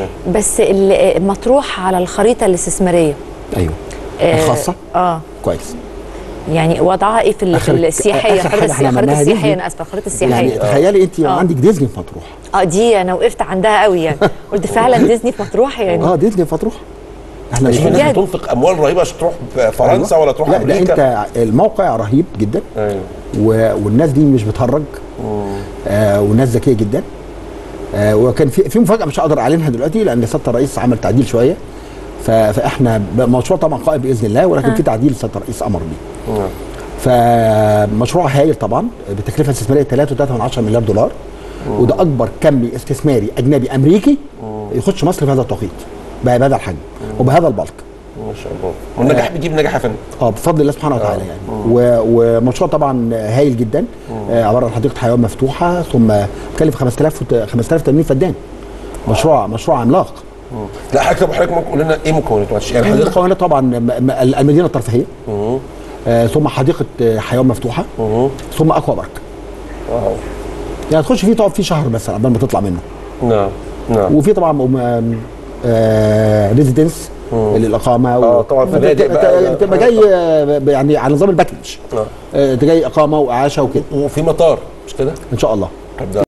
بس ال- مطروح على الخريطه الاستثماريه ايوه آه، الخاصه اه كويس يعني وضعها ايه في ال- في آخر- السياحيه آخر خريطه حاجة احنا السياحيه خريطه عملناها السياحيه ديزني. انا اسفه الخريطه يعني السياحيه تخيلي انت آه. عندك ديزني في مطروح اه دي انا وقفت عندها قوي يعني قلت فعلا ديزني في مطروح يعني اه ديزني في مطروح احنا شوف شفنا الناس بجد. بتنفق اموال رهيبه عشان تروح فرنسا ولا تروح لا ده امريكا انت الموقع رهيب جدا ايوه و... والناس دي مش بتهرج آه والناس ذكيه جدا آه وكان في في مفاجاه مش هقدر اعلنها دلوقتي لان سياده الرئيس عمل تعديل شويه ف... فاحنا مشروع طبعا قائم باذن الله ولكن في تعديل سياده الرئيس امر بيه نعم. فمشروع هايل طبعا بتكلفه استثماريه 3.3 مليار دولار وده اكبر كم استثماري اجنبي امريكي يخش مصر في هذا التوقيت بهذا الحجم وبهذا البلك ما شاء الله والنجاح بيجيب نجاح يا فندم اه بفضل الله سبحانه وتعالى يعني و- ومشروع طبعا هايل جدا آه عباره عن حديقه حيوان مفتوحه ثم كلف 5000 وت- 5080 فدان مشروع مشروع عملاق لا حضرتك طب حضرتك ممكن تقول لنا ايه مكوناته معلش يعني حضرتك القوانين طبعا م- م- المدينه الترفيهيه آه ثم حديقه آه، حيوان مفتوحه ثم اكوا بارك واو يعني تخش فيه تقعد فيه شهر بس قبل ما تطلع منه نعم نعم وفي طبعا آم، آه ريزيدنس للاقامه آه، طبعاً فنادق بقى. بتبقى جاي آه، يعني على نظام الباكج آه. آه، انت جاي اقامه واعاشه وكده وفي مطار مش كده؟ ان شاء الله طب ده